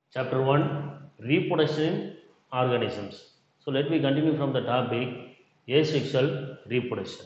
Chapter 1 Reproduction in Organisms. So let me continue from the topic asexual reproduction.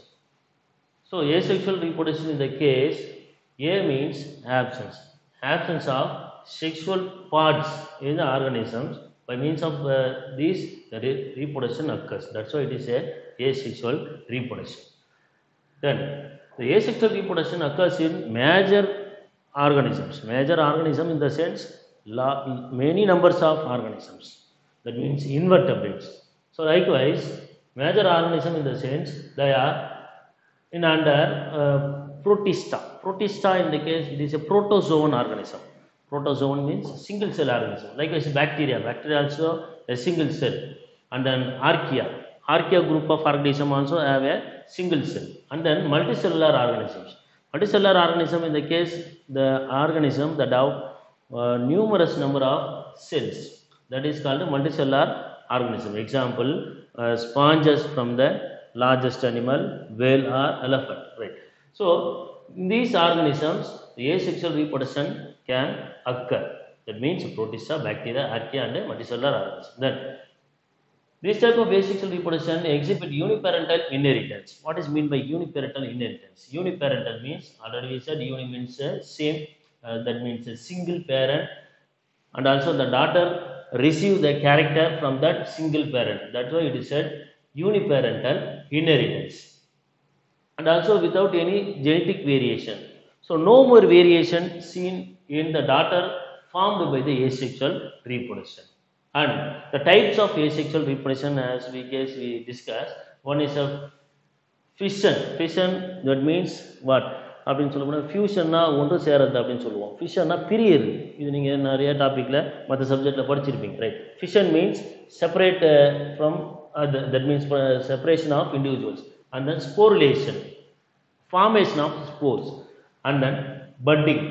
So asexual reproduction in the case A means absence. Absence of sexual parts in the organisms by means of uh, these the re- reproduction occurs. That's why it is a asexual reproduction. Then the asexual reproduction occurs in major organisms. Major organism in the sense la- many numbers of organisms. That means invertebrates. So likewise, major organism in the sense they are in under uh, protista. Protista in the case it is a protozoan organism. Protozoan means single cell organism. Likewise, bacteria. Bacteria also a single cell. And then archaea. Archaea group of organism also have a single cell. And then multicellular organisms. Multicellular organism in the case the organism that have uh, numerous number of cells. That is called multicellular organism. Example, uh, sponges from the largest animal, whale or elephant. Right. So, in these organisms, the asexual reproduction can occur. That means protista, bacteria, archaea and multicellular organism. Then, this type of asexual reproduction exhibit uniparental inheritance. What is mean by uniparental inheritance? Uniparental means, already we said uni means uh, same, uh, that means a single parent and also the daughter receive the character from that single parent. That's why it is said uniparental inheritance. And also without any genetic variation. So no more variation seen in the daughter formed by the asexual reproduction. And the types of asexual reproduction as we guess we discussed, one is a fission. Fission that means what? அப்படின்னு சொல்ல போனால் ஃபியூஷன்னா ஒன்று சேரது அப்படின்னு சொல்லுவோம் ஃபிஷன்னா பிரியது இது நீங்கள் நிறைய டாப்பிக்கில் மற்ற சப்ஜெக்டில் படிச்சிருப்பீங்க right fission means separate from that means separation of individuals and then sporulation formation of spores and then budding.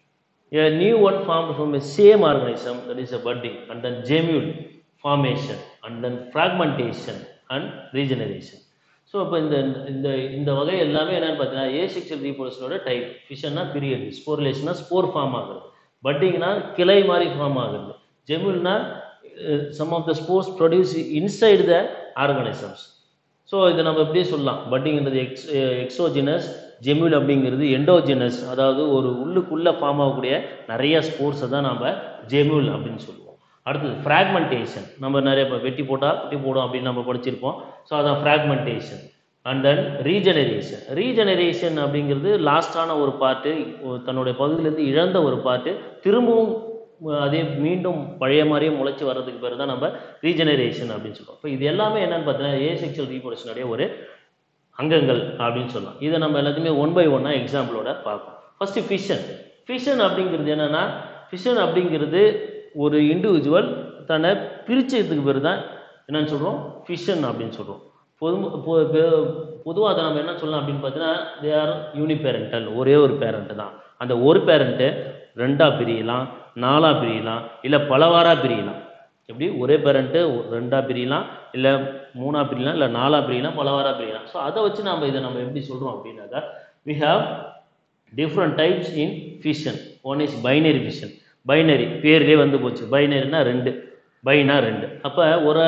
A new one formed from a same organism that is a budding and then gemule formation and then fragmentation and regeneration. So இப்போ இந்த இந்த இந்த வகை எல்லாமே என்னென்னு பார்த்தீங்கன்னா asexual ரீப்ரொடக்ஷனோட type ஃபிஷன்னா பீரியட் ஸ்போர்லேஷனா ஸ்போர் ஃபார்ம் ஆகுறது பட்டிங்னா கிளை மாதிரி ஃபார்ம் ஆகுறது ஜெமுல்னா some of the spores produce inside the organisms so இதை நம்ம எப்படியே சொல்லலாம் பட்டிங்கிறது எக்ஸ் எக்ஸோஜினஸ் ஜெமில் அப்படிங்கிறது எண்டோஜினஸ் அதாவது ஒரு உள்ளுக்குள்ளே ஃபார்ம் ஆகக்கூடிய நிறைய ஸ்போர்ட்ஸை தான் நம்ம ஜெமில் அப்படின்னு சொல்லுவோம் அடுத்தது ஃப்ராக்மெண்டேஷன் நம்ம நிறைய இப்போ வெட்டி போட்டால் குட்டி போடும் அப்படின்னு நம்ம படிச்சிருப்போம் ஸோ அதான் fragmentation and then regeneration regeneration அப்படிங்கிறது லாஸ்டான ஒரு பாட்டு தன்னுடைய பகுதியிலேருந்து இழந்த ஒரு பாட்டு திரும்பவும் அதே மீண்டும் பழைய மாதிரியே முளைச்சி வர்றதுக்கு பேர் தான் நம்ம ரீஜெனரேஷன் அப்படின்னு சொல்லுவோம் இப்போ இது எல்லாமே என்னன்னு பார்த்தீங்கன்னா ஏ செக்ஷுவல் ரீப்ரொடக்ஷனுடைய ஒரு அங்கங்கள் அப்படின்னு சொல்லலாம் இதை நம்ம எல்லாத்தையுமே ஒன் பை ஒன்னாக எக்ஸாம்பிளோட பார்ப்போம் ஃபஸ்ட்டு ஃபிஷன் ஃபிஷன் அப்படிங்கிறது என்னென்னா ஃபிஷன் அப்படிங்கிறது ஒரு இண்டிவிஜுவல் தன்னை பிரிச்சதுக்கு பேர் தான் என்னன்னு சொல்கிறோம் ஃபிஷன் அப்படின்னு சொல்கிறோம் பொது பொதுவாக அதை நம்ம என்ன சொல்லலாம் அப்படின்னு பார்த்தீங்கன்னா தே ஆர் யூனிபேரண்டல் ஒரே ஒரு பேரண்ட்டு தான் அந்த ஒரு பேரண்ட்டு ரெண்டாக பிரியலாம் நாலாக பிரியலாம் இல்லை பலவாராக பிரியலாம் எப்படி ஒரே பேரண்ட்டு ரெண்டாக பிரியலாம் இல்லை மூணாக பிரியலாம் இல்லை நாலாக பிரியலாம் பலவாராக பிரியலாம் ஸோ அதை வச்சு நம்ம இதை நம்ம எப்படி சொல்கிறோம் அப்படின்னாக்கா we have different types in fission one is binary fission binary பேர்லேயே வந்து போச்சு பைனரினா ரெண்டு பைனா ரெண்டு அப்போ ஒரு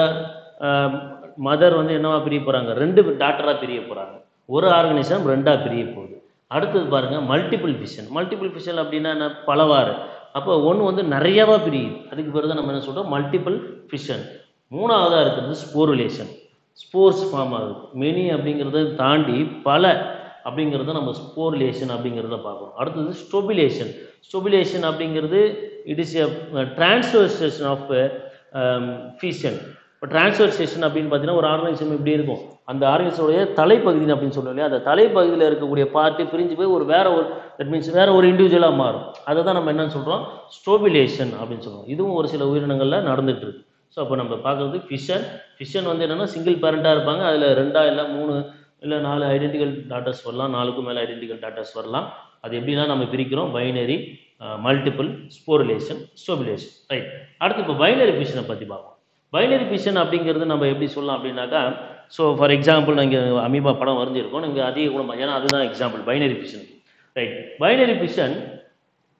மதர் வந்து என்னவா பிரிய போகிறாங்க ரெண்டு டாக்டராக பிரிய போகிறாங்க ஒரு ஆர்கனிசம் ரெண்டாக பிரிய போகுது அடுத்தது பாருங்கள் மல்டிபிள் ஃபிஷன் மல்டிபிள் ஃபிஷன் அப்படின்னா என்ன பலவாறு அப்போ ஒன்று வந்து நிறையவா பிரியுது அதுக்கு பிறகு தான் நம்ம என்ன சொல்கிறோம் மல்டிபிள் ஃபிஷன் மூணாவதாக இருக்கிறது ஸ்போருலேஷன் ஸ்போர்ஸ் ஃபார்ம் ஆகுது மெனி அப்படிங்கிறத தாண்டி பல அப்படிங்கிறத நம்ம ஸ்போர்லேஷன் அப்படிங்கிறத பார்க்குறோம் அடுத்தது ஸ்டொபிலேஷன் ஸ்டொபிலேஷன் அப்படிங்கிறது it is a transversation of fission இப்போ டிரான்ஸ்வர்சேஷன் அப்படின்னு பார்த்தீங்கன்னா ஒரு ஆர்கனைசம் எப்படி இருக்கும் அந்த ஆர்கனைசோடைய தலைப்பகுதி அப்படின்னு சொல்லுவோம் இல்லையா அந்த தலைப்பகுதியில் இருக்கக்கூடிய பார்ட்டு பிரிஞ்சு போய் ஒரு வேற ஒரு தட் மீன்ஸ் வேற ஒரு இண்டிவிஜுவலாக மாறும் அதை தான் நம்ம என்னன்னு சொல்கிறோம் ஸ்டோபிலேஷன் அப்படின்னு சொல்லுவோம் இதுவும் ஒரு சில உயிரினங்களில் நடந்துட்டு இருக்கு ஸோ அப்போ நம்ம பார்க்குறது ஃபிஷன் ஃபிஷன் வந்து என்னென்னா சிங்கிள் பேரண்ட்டாக இருப்பாங்க அதில் ரெண்டா இல்லை மூணு இல்லை நாலு ஐடென்டிக்கல் டாட்டர்ஸ் வரலாம் நாலுக்கும் மேலே ஐடென்டிக்கல் டாட்டர்ஸ் வரலாம் அது எப்படின்னா நம்ம பிரிக்கிறோம் binary multiple sporulation strobilation right அடுத்து இப்போ பைனரி ஃபிஷனை பற்றி பார்ப்போம் பைனரி ஃபிஷன் அப்படிங்கிறது நம்ம எப்படி சொல்லலாம் அப்படின்னாக்கா ஸோ ஃபார் எக்ஸாம்பிள் நாங்கள் அமீபா படம் வரைஞ்சிருக்கோம் நீங்கள் அதிக குணம் ஏன்னா அதுதான் example binary fission right binary fission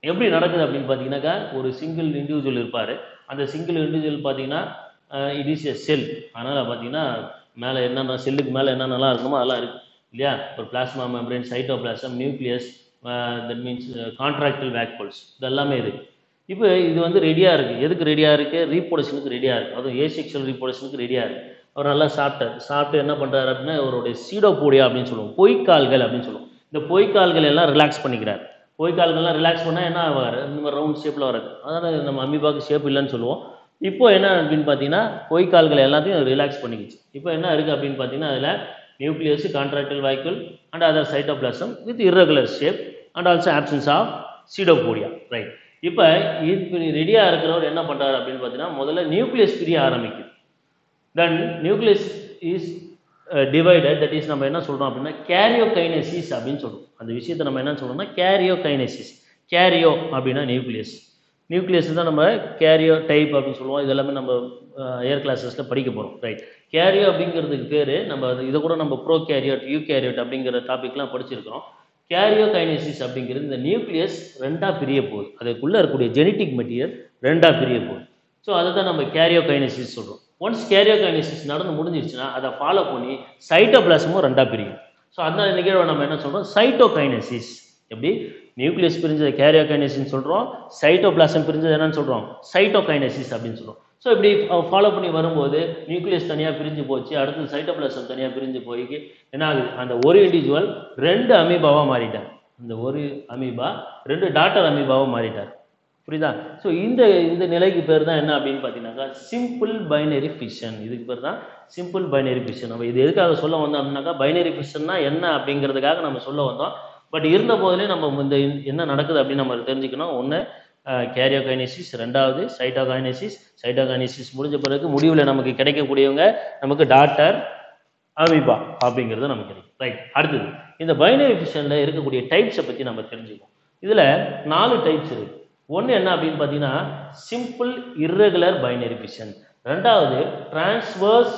எப்படி நடக்குது அப்படின்னு பார்த்தீங்கன்னாக்கா ஒரு சிங்கிள் இண்டிவிஜுவல் இருப்பார் அந்த சிங்கிள் இண்டிவிஜுவல் பார்த்தீங்கன்னா இட் இஸ் எ செல் அதனால் பார்த்தீங்கன்னா மேலே என்னென்ன செல்லுக்கு மேலே என்னென்னலாம் இருக்கணுமோ அதெல்லாம் இருக்குது இல்லையா ஒரு plasma membrane cytoplasm nucleus that means contractile vacuoles இது எல்லாமே இருக்குது இப்போ இது வந்து ரெடியாக இருக்குது எதுக்கு ரெடியாக இருக்குது ரீப்ரொடக்ஷனுக்கு ரெடியாக இருக்குது அதுவும் ஏ செக்ஷுவல் ரீப்ரொடக்ஷனுக்கு ரெடியாக இருக்குது அவர் நல்லா சாப்பிட்டார் சாப்பிட்டு என்ன பண்ணுறாரு அப்படின்னா அவருடைய சீடோபோடியா அப்படின்னு சொல்லுவோம் பொய்க்கால்கள் அப்படின்னு சொல்லுவோம் இந்த பொய்க்கால்கள் எல்லாம் ரிலாக்ஸ் பண்ணிக்கிறார் பொய்க்கால்கள்லாம் ரிலாக்ஸ் பண்ணால் என்ன ஆவார் இந்த மாதிரி ரவுண்ட் ஷேப்பில் வராது அதனால் நம்ம அம்மிபாக்கு ஷேப் இல்லைன்னு சொல்லுவோம் இப்போ என்ன அப்படின்னு பார்த்தீங்கன்னா பொய்க்கால்கள் எல்லாத்தையும் ரிலாக்ஸ் பண்ணிக்கிச்சு இப்போ என்ன இருக்குது அப்படின்னு பார்த்தீங்கன்னா அதில் nucleus contractile vacuole and other cytoplasm with irregular shape and also absence of pseudopodia right இப்போ இப்போ ரெடியாக இருக்கிறவர் என்ன பண்ணுறாரு அப்படின்னு பார்த்தீங்கன்னா முதல்ல நியூக்ளியஸ் பிரிய ஆரம்பிக்குது then nucleus is divided that is நம்ம என்ன சொல்கிறோம் அப்படின்னா கேரியோகைனசிஸ் அப்படின்னு சொல்கிறோம் அந்த விஷயத்தை நம்ம என்ன சொல்கிறோம்னா கேரியோகைனசிஸ் கேரியோ அப்படின்னா நியூக்ளியஸ் நியூக்ளியஸ் தான் நம்ம கேரியோ டைப் அப்படின்னு சொல்லுவோம் இது எல்லாமே நம்ம ஏர் கிளாஸஸில் படிக்க போகிறோம் ரைட் கேரியோ அப்படிங்கிறதுக்கு பேர் நம்ம அது- இதை கூட நம்ம ப்ரோ கேரியோட் யூ கேரியோட் அப்படிங்கிற டாபிக்லாம் படிச்சிருக்கிறோம் கேரியோ கைனசிஸ் அப்படிங்கிறது இந்த நியூக்ளியஸ் ரெண்டாக பிரிய போகுது அதுக்குள்ளே இருக்கக்கூடிய ஜெனட்டிக் மெட்டீரியல் ரெண்டாக பிரிய போகுது ஸோ அதை தான் நம்ம கேரியோ கைனசிஸ் சொல்கிறோம் ஒன்ஸ் கேரியோ கைனசிஸ் நடந்து முடிஞ்சிருச்சுன்னா அதை ஃபாலோ பண்ணி சைட்டோபிளாசமும் ரெண்டாக பிரியும் ஸோ அந்த நிகழ்வை நம்ம என்ன சொல்கிறோம் சைட்டோகைனசிஸ் எப்படி நியூக்ளியஸ் பிரிஞ்சது கேரியோகைனசிஸ் சொல்கிறோம் சைட்டோபிளாசம் பிரிஞ்சது என்னன்னு சொல்கிறோம் சைட்டோகைனசிஸ் அப்படின்னு சொல்கிறோம் ஸோ இப்படி ஃபாலோ பண்ணி வரும்போது நியூக்ளியஸ் தனியாக பிரிஞ்சு போச்சு அடுத்து சைட்டோபிளாசம் தனியாக பிரிஞ்சு போய் என்ன ஆகுது அந்த ஒரு இண்டிவிஜுவல் ரெண்டு அமீபாவாக மாறிட்டார் அந்த ஒரு அமீபா ரெண்டு டாட்டர் அமீபாவாக மாறிட்டார் புரியுதா ஸோ இந்த இந்த நிலைக்கு பேர் தான் என்ன அப்படின்னு பார்த்தீங்கன்னாக்கா சிம்பிள் பைனரி ஃபிஷன் இதுக்கு பேர் தான் சிம்பிள் பைனரி ஃபிஷன் நம்ம இது எதுக்காக சொல்ல வந்தோம் அப்படின்னாக்கா பைனரி ஃபிஷன்னா என்ன அப்படிங்கிறதுக்காக நம்ம சொல்ல வந்தோம் பட் இருந்த போதிலே நம்ம இந்த என்ன நடக்குது அப்படின்னு நம்ம தெரிஞ்சுக்கணும் ஒன்று கேரியோகைனசிஸ் ரெண்டாவது சைட்டோகைனசிஸ் சைட்டோகைனசிஸ் முடிஞ்ச பிறகு முடிவில் நமக்கு கிடைக்கக்கூடியவங்க நமக்கு டாக்டர் அமீபா அப்படிங்கிறது நமக்கு கிடைக்கும் ரைட் அடுத்தது இந்த பைனரி ஃபிஷனில் இருக்கக்கூடிய டைப்ஸை பற்றி நம்ம தெரிஞ்சுக்கணும் இதில் நாலு டைப்ஸ் இருக்கு ஒன்று என்ன அப்படின்னு பார்த்தீங்கன்னா சிம்பிள் irregular பைனரி ஃபிஷன் ரெண்டாவது டிரான்ஸ்வர்ஸ்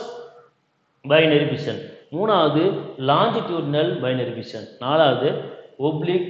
பைனரி ஃபிஷன் மூணாவது லாங்கிடியூட்னல் பைனரி ஃபிஷன் நாலாவது ஒப்ளிக்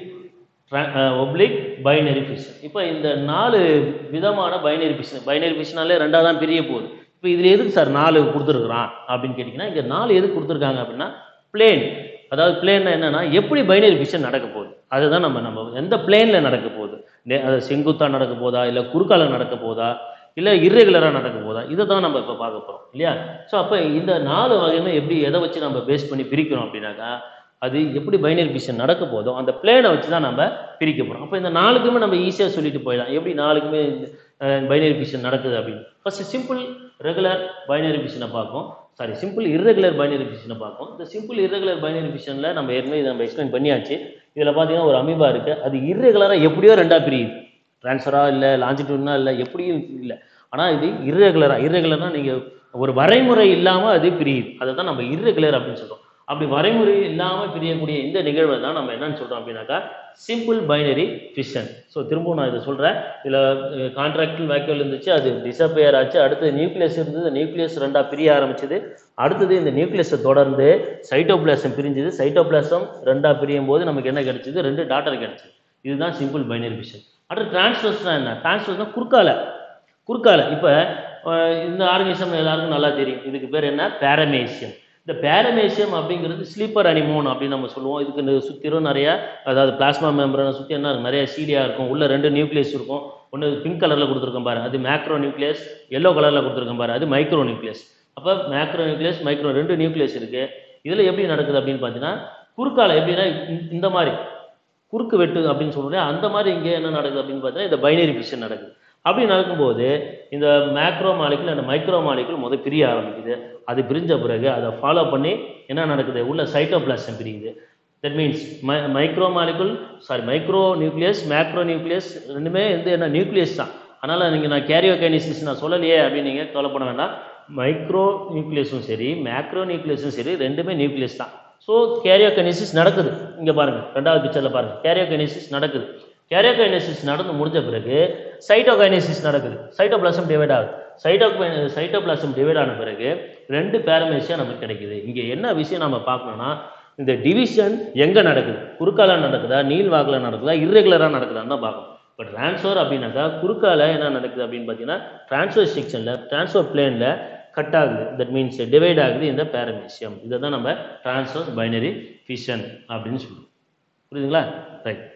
ஒப்ளிக் பைனரி ஃபிஷன் இப்போ இந்த நாலு விதமான பைனரி ஃபிஷன் பைனரி ஃபிஷனாலே ரெண்டாக தான் பிரிய போகுது இப்போ இதில் எதுக்கு சார் நாலு கொடுத்துருக்குறான் அப்படின்னு கேட்டிங்கன்னா இங்கே நாலு எதுக்கு கொடுத்துருக்காங்க அப்படின்னா பிளேன் அதாவது பிளேன்னா என்னன்னா எப்படி பைனரி ஃபிஷன் நடக்க போகுது அதுதான் நம்ம நம்ம எந்த பிளேனில் நடக்க போகுது நே- அது செங்குத்தாக நடக்க போதா இல்லை குறுக்கால நடக்க போதா இல்லை இர்ரெகுலராக நடக்க போதா இதை தான் நம்ம இப்போ பார்க்க போகிறோம் இல்லையா ஸோ அப்போ இந்த நாலு வகையுமே எப்படி எதை வச்சு நம்ம பேஸ் பண்ணி பிரிக்கிறோம் அப்படின்னாக்கா அது எப்படி பைனரி ஃபிஷன் நடக்க போதோ அந்த பிளேனை வச்சு தான் நம்ம பிரிக்க போகிறோம் அப்போ இந்த நாலுக்குமே நம்ம ஈஸியாக சொல்லிட்டு போயிடலாம் எப்படி நாலுக்குமே பைனரி ஃபிஷன் நடக்குது அப்படின்னு ஃபர்ஸ்ட் சிம்பிள் ரெகுலர் பைனரி ஃபிஷனை பார்ப்போம் சாரி சிம்பிள் irregular பைனரி ஃபிஷனை பார்ப்போம் இந்த சிம்பிள் irregular பைனரி ஃபிஷனில் நம்ம ஏற்கனவே இதை நம்ம எக்ஸ்பிளைன் பண்ணியாச்சு இதில் பார்த்தீங்கன்னா ஒரு அமீபா இருக்குது அது irregular-ஆ எப்படியோ ரெண்டாக பிரியுது ட்ரான்ஸ்ஃபராக இல்லை லாஞ்சிடியூட்னா இல்லை எப்படியும் இல்லை ஆனால் இது irregular-ஆ irregular-னா நீங்கள் ஒரு வரைமுறை இல்லாமல் அது பிரியுது அதை தான் நம்ம irregular அப்படின்னு சொல்கிறோம் அப்படி வரைமுறை இல்லாமல் பிரியக்கூடிய இந்த நிகழ்வை தான் நம்ம என்னன்னு சொல்கிறோம் அப்படின்னாக்கா சிம்பிள் பைனரி ஃபிஷன் ஸோ திரும்பவும் நான் இதை சொல்கிறேன் இதில் கான்ட்ராக்டில் வேக்யூல் இருந்துச்சு அது டிசப்பியர் ஆச்சு அடுத்து நியூக்ளியஸ் இருந்தது நியூக்ளியஸ் ரெண்டாக பிரிய ஆரம்பிச்சது அடுத்தது இந்த நியூக்ளியஸை தொடர்ந்து சைட்டோபிளாசம் பிரிஞ்சுது சைட்டோபிளாசம் ரெண்டாக பிரியும் போது நமக்கு என்ன கிடைச்சது ரெண்டு டாட்டர் கிடைச்சது இதுதான் சிம்பிள் பைனரி ஃபிஷன் அடுத்து டிரான்ஸ்ஃபர்ஸ்னா என்ன டிரான்ஸ்ஃபர்ஸ்னா குறுக்கால குறுக்கால இப்போ இந்த ஆர்கனிசம் எல்லாருக்கும் நல்லா தெரியும் இதுக்கு பேர் என்ன பேரமேசியம் இந்த பேரமேசியம் அப்படிங்கிறது ஸ்லீப்பர் அனிமோன் அப்படின்னு நம்ம சொல்லுவோம் இதுக்கு இந்த சுற்றிலும் நிறைய அதாவது பிளாஸ்மா மெம்பரனை சுற்றி என்ன இருக்கும் நிறைய சீலியா இருக்கும் உள்ள ரெண்டு நியூக்ளியஸ் இருக்கும் ஒன்று பிங்க் கலரில் கொடுத்துருக்கோம் பாரு அது மேக்ரோ நியூக்ளியஸ் எல்லோ கலரில் கொடுத்துருக்கோம் பாரு அது மைக்ரோ நியூக்ளியஸ் அப்போ மேக்ரோ நியூக்ளியஸ் மைக்ரோ ரெண்டு நியூக்ளியஸ் இருக்குது இதில் எப்படி நடக்குது அப்படின்னு பார்த்தீங்கன்னா குறுக்கால எப்படின்னா இந்த- இந்த மாதிரி குறுக்கு வெட்டு அப்படின்னு சொல்கிறேன் அந்த மாதிரி இங்கே என்ன நடக்குது அப்படின்னு பார்த்தீங்கன்னா இந்த பைனரி ஃபிஷன் நடக்குது அப்படி நடக்கும்போது இந்த மேக்ரோ மாலிகுல் அந்த மைக்ரோ மாலிகுல் முத பிரிய ஆரம்பிக்குது அது பிரிஞ்ச பிறகு அதை ஃபாலோ பண்ணி என்ன நடக்குது உள்ள சைட்டோபிளாசம் பிரியுது that means my micro molecule sorry micro nucleus macro nucleus ரெண்டுமே வந்து என்ன நியூக்ளியஸ் தான் அதனால் நீங்கள் நான் கேரியோகைனிசிஸ் நான் சொல்லலையே அப்படின்னு நீங்கள் கவலைப்பட வேண்டாம் மைக்ரோ நியூக்ளியஸும் சரி மேக்ரோ நியூக்ளியஸும் சரி ரெண்டுமே நியூக்ளியஸ் தான் ஸோ கேரியோகைனிசிஸ் நடக்குது இங்கே பாருங்கள் ரெண்டாவது பிக்சரில் பாருங்கள் கேரியோகைனிசிஸ் நடக்குது கேரியோகைனசிஸ் நடந்து முடிஞ்ச பிறகு சைட்டோகைனசிஸ் நடக்குது சைட்டோபிளாசம் டிவைட் ஆகுது சைட்டோ சைட்டோபிளாசம் டிவைட் ஆன பிறகு ரெண்டு பேரமேசியா நமக்கு கிடைக்குது இங்கே என்ன விஷயம் நம்ம பார்க்கணும்னா இந்த டிவிஷன் எங்கே நடக்குது குறுக்கால நடக்குதா நீள்வாக்கில் நடக்குதா இர்ரெகுலராக நடக்குதான்னு தான் பார்க்கணும் இப்போ ட்ரான்ஸ்ஃபர் அப்படின்னாக்கா குறுக்கால என்ன நடக்குது அப்படின்னு பார்த்தீங்கன்னா ட்ரான்ஸ்ஃபர் செக்ஷனில் ட்ரான்ஸ்ஃபர் பிளேனில் கட் ஆகுது தட் மீன்ஸ் டிவைட் ஆகுது இந்த பேரமீசியம் இதை தான் நம்ம ட்ரான்ஸ்ஃபர் பைனரி ஃபிஷன் அப்படின்னு சொல்லுவோம் புரியுதுங்களா ரைட்